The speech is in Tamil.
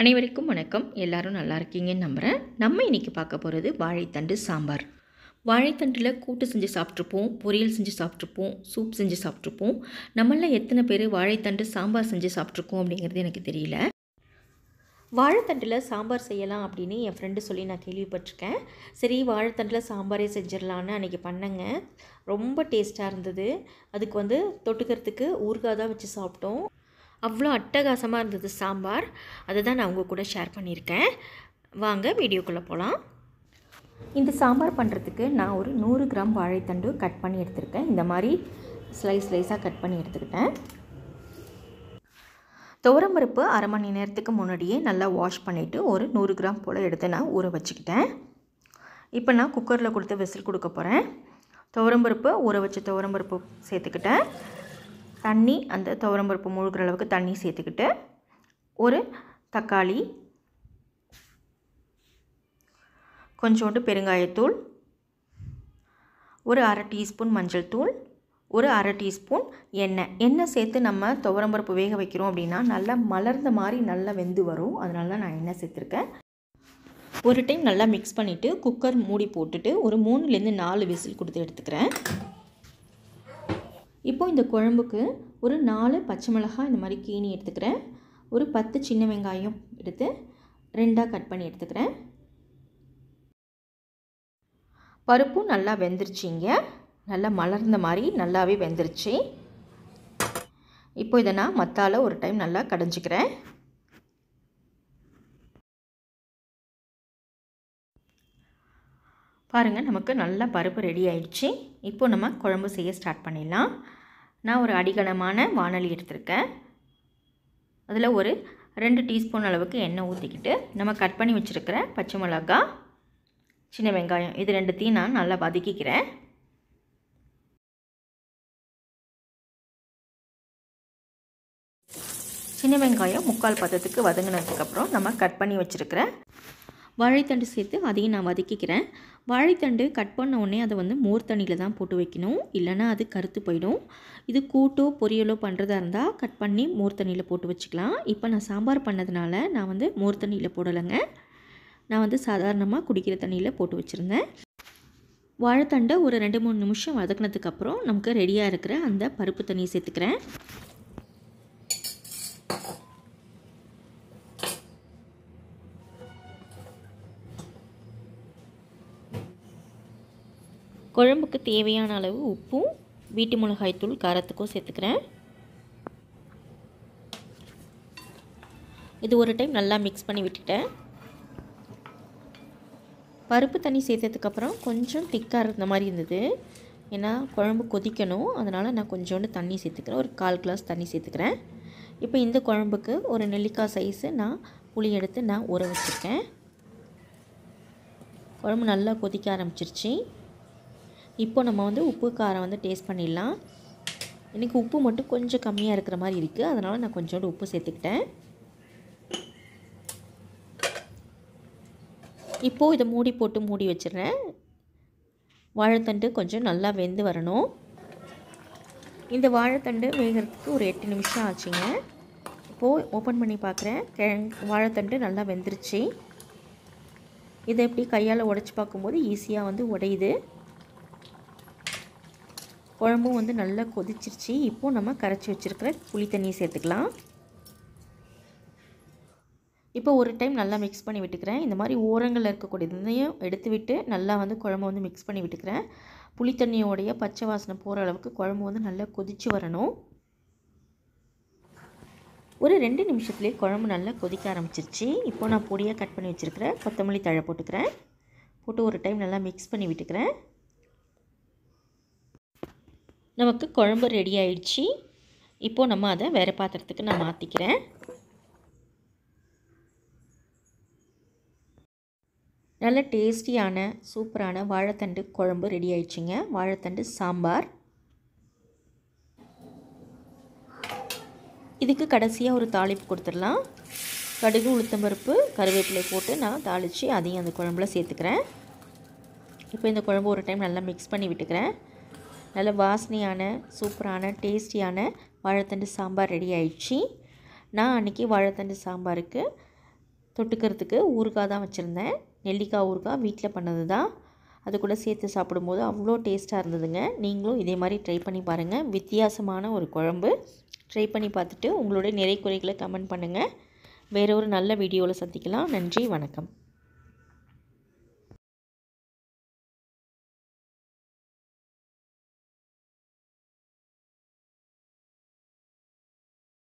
அனைவருக்கும் வணக்கம் எல்லாரும் நல்லா இருக்கீங்கன்னு நம்புகிறேன் நம்ம இன்றைக்கி பார்க்க போகிறது வாழைத்தண்டு சாம்பார் வாழைத்தண்டில் கூட்டு செஞ்சு சாப்பிட்ருப்போம் பொரியல் செஞ்சு சாப்பிட்ருப்போம் சூப் செஞ்சு சாப்பிட்ருப்போம் நம்மள எத்தனை பேர் வாழைத்தண்டு சாம்பார் செஞ்சு சாப்பிட்ருக்கோம் அப்படிங்கிறது எனக்கு தெரியல வாழைத்தண்டில் சாம்பார் செய்யலாம் அப்படின்னு என் ஃப்ரெண்டு சொல்லி நான் கேள்விப்பட்டிருக்கேன் சரி வாழைத்தண்டில் சாம்பாரே செஞ்சிடலான்னு அன்றைக்கி பண்ணேங்க ரொம்ப டேஸ்ட்டாக இருந்தது அதுக்கு வந்து தொட்டுக்கிறதுக்கு ஊறுகாய் தான் வச்சு சாப்பிட்டோம் அவ்வளோ அட்டகாசமாக இருந்தது சாம்பார் அதை தான் நான் உங்கள் கூட ஷேர் பண்ணியிருக்கேன் வாங்க வீடியோக்குள்ளே போகலாம் இந்த சாம்பார் பண்ணுறதுக்கு நான் ஒரு நூறு கிராம் வாழைத்தண்டு கட் பண்ணி எடுத்திருக்கேன் இந்த மாதிரி ஸ்லைஸ் ஸ்லைஸாக கட் பண்ணி எடுத்துக்கிட்டேன் துவரம்பருப்பு அரை மணி நேரத்துக்கு முன்னாடியே நல்லா வாஷ் பண்ணிவிட்டு ஒரு நூறு கிராம் போல் எடுத்து நான் ஊற வச்சுக்கிட்டேன் இப்போ நான் குக்கரில் கொடுத்து விசில் கொடுக்க போகிறேன் துவரம்பருப்பு ஊற வச்ச துவரம்பருப்பு சேர்த்துக்கிட்டேன் தண்ணி அந்த துவரம்பருப்பு முழுகிற அளவுக்கு தண்ணி சேர்த்துக்கிட்டு ஒரு தக்காளி கொஞ்சோண்டு பெருங்காயத்தூள் ஒரு அரை டீஸ்பூன் மஞ்சள் தூள் ஒரு அரை டீஸ்பூன் எண்ணெய் எண்ணெய் சேர்த்து நம்ம துவரம்பருப்பு வேக வைக்கிறோம் அப்படின்னா நல்லா மலர்ந்த மாதிரி நல்லா வெந்து வரும் அதனால தான் நான் எண்ணெய் சேர்த்துருக்கேன் ஒரு டைம் நல்லா மிக்ஸ் பண்ணிவிட்டு குக்கர் மூடி போட்டுட்டு ஒரு மூணுலேருந்து நாலு விசில் கொடுத்து எடுத்துக்கிறேன் இப்போ இந்த குழம்புக்கு ஒரு நாலு பச்சை மிளகாய் இந்த மாதிரி கீனி எடுத்துக்கிறேன் ஒரு பத்து சின்ன வெங்காயம் எடுத்து ரெண்டாக கட் பண்ணி எடுத்துக்கிறேன் பருப்பும் நல்லா வெந்துருச்சிங்க நல்லா மலர்ந்த மாதிரி நல்லாவே வெந்துருச்சு இப்போ இதை நான் மத்தால ஒரு டைம் நல்லா கடைஞ்சிக்கிறேன் பாருங்கள் நமக்கு நல்லா பருப்பு ரெடி ஆயிடுச்சு இப்போ நம்ம குழம்பு செய்ய ஸ்டார்ட் பண்ணிடலாம் நான் ஒரு அடிகனமான வானொலி எடுத்திருக்கேன் அதில் ஒரு ரெண்டு டீஸ்பூன் அளவுக்கு எண்ணெய் ஊற்றிக்கிட்டு நம்ம கட் பண்ணி வச்சுருக்கிற பச்சை மிளகா சின்ன வெங்காயம் இது ரெண்டுத்தையும் நான் நல்லா வதக்கிக்கிறேன் சின்ன வெங்காயம் முக்கால் பதத்துக்கு வதங்கினதுக்கப்புறம் நம்ம கட் பண்ணி வச்சுருக்கிற வாழைத்தண்டு சேர்த்து அதையும் நான் வதக்கிக்கிறேன் வாழைத்தண்டு கட் பண்ண உடனே அதை வந்து மோர் தண்ணியில் தான் போட்டு வைக்கணும் இல்லைனா அது கருத்து போயிடும் இது கூட்டோ பொரியலோ பண்ணுறதா இருந்தால் கட் பண்ணி மோர் தண்ணியில் போட்டு வச்சுக்கலாம் இப்போ நான் சாம்பார் பண்ணதுனால நான் வந்து மோர் தண்ணியில் போடலைங்க நான் வந்து சாதாரணமாக குடிக்கிற தண்ணியில் போட்டு வச்சுருந்தேன் வாழைத்தண்டை ஒரு ரெண்டு மூணு நிமிஷம் வதக்கினதுக்கப்புறம் நமக்கு ரெடியாக இருக்கிற அந்த பருப்பு தண்ணியை சேர்த்துக்கிறேன் குழம்புக்கு தேவையான அளவு உப்பும் வீட்டு மிளகாய் தூள் காரத்துக்கும் சேர்த்துக்கிறேன் இது ஒரு டைம் நல்லா மிக்ஸ் பண்ணி விட்டுட்டேன் பருப்பு தண்ணி சேர்த்ததுக்கப்புறம் கொஞ்சம் திக்காக இருந்த மாதிரி இருந்தது ஏன்னா குழம்பு கொதிக்கணும் அதனால் நான் கொஞ்சோண்டு தண்ணி சேர்த்துக்கிறேன் ஒரு கால் கிளாஸ் தண்ணி சேர்த்துக்கிறேன் இப்போ இந்த குழம்புக்கு ஒரு நெல்லிக்காய் சைஸு நான் புளி எடுத்து நான் ஊற வச்சுருக்கேன் குழம்பு நல்லா கொதிக்க ஆரம்பிச்சிருச்சு இப்போ நம்ம வந்து உப்பு காரம் வந்து டேஸ்ட் பண்ணிடலாம் எனக்கு உப்பு மட்டும் கொஞ்சம் கம்மியாக இருக்கிற மாதிரி இருக்குது அதனால் நான் கொஞ்சோண்டு உப்பு சேர்த்துக்கிட்டேன் இப்போது இதை மூடி போட்டு மூடி வச்சிடுறேன் வாழைத்தண்டு கொஞ்சம் நல்லா வெந்து வரணும் இந்த வாழைத்தண்டு வேகிறதுக்கு ஒரு எட்டு நிமிஷம் ஆச்சுங்க இப்போது ஓப்பன் பண்ணி பார்க்குறேன் கிழங்கு வாழைத்தண்டு நல்லா வெந்துருச்சு இதை எப்படி கையால் உடச்சி பார்க்கும்போது ஈஸியாக வந்து உடையுது குழம்பும் வந்து நல்லா கொதிச்சிருச்சு இப்போது நம்ம கரைச்சி வச்சுருக்கிற புளி தண்ணியை சேர்த்துக்கலாம் இப்போ ஒரு டைம் நல்லா மிக்ஸ் பண்ணி விட்டுக்கிறேன் இந்த மாதிரி ஓரங்களில் இருக்கக்கூடியதையும் எடுத்து விட்டு நல்லா வந்து குழம்பு வந்து மிக்ஸ் பண்ணி விட்டுக்கிறேன் புளி தண்ணியோடைய பச்சை வாசனை போகிற அளவுக்கு குழம்பு வந்து நல்லா கொதித்து வரணும் ஒரு ரெண்டு நிமிஷத்துலேயே குழம்பு நல்லா கொதிக்க ஆரம்பிச்சிருச்சு இப்போ நான் பொடியாக கட் பண்ணி வச்சுருக்கிறேன் கொத்தமல்லி தழை போட்டுக்கிறேன் போட்டு ஒரு டைம் நல்லா மிக்ஸ் பண்ணி விட்டுக்கிறேன் நமக்கு குழம்பு ரெடி ஆயிடுச்சு இப்போது நம்ம அதை வேறு பாத்திரத்துக்கு நான் மாற்றிக்கிறேன் நல்ல டேஸ்டியான சூப்பரான வாழைத்தண்டு குழம்பு ரெடி ஆயிடுச்சுங்க வாழைத்தண்டு சாம்பார் இதுக்கு கடைசியாக ஒரு தாளிப்பு கொடுத்துடலாம் கடுகு உளுத்தம்பருப்பு கருவேப்பிலை போட்டு நான் தாளித்து அதையும் அந்த குழம்புல சேர்த்துக்கிறேன் இப்போ இந்த குழம்பு ஒரு டைம் நல்லா மிக்ஸ் பண்ணி விட்டுக்கிறேன் நல்ல வாசனையான சூப்பரான டேஸ்டியான வாழைத்தண்டு சாம்பார் ரெடி ஆயிடுச்சு நான் அன்றைக்கி வாழைத்தண்டு சாம்பாருக்கு தொட்டுக்கிறதுக்கு ஊறுகாய் தான் வச்சுருந்தேன் நெல்லிக்காய் ஊறுகாய் வீட்டில் பண்ணது தான் அது கூட சேர்த்து சாப்பிடும்போது அவ்வளோ டேஸ்ட்டாக இருந்ததுங்க நீங்களும் இதே மாதிரி ட்ரை பண்ணி பாருங்கள் வித்தியாசமான ஒரு குழம்பு ட்ரை பண்ணி பார்த்துட்டு உங்களுடைய நிறை குறைகளை கமெண்ட் பண்ணுங்கள் வேற ஒரு நல்ல வீடியோவில் சந்திக்கலாம் நன்றி வணக்கம்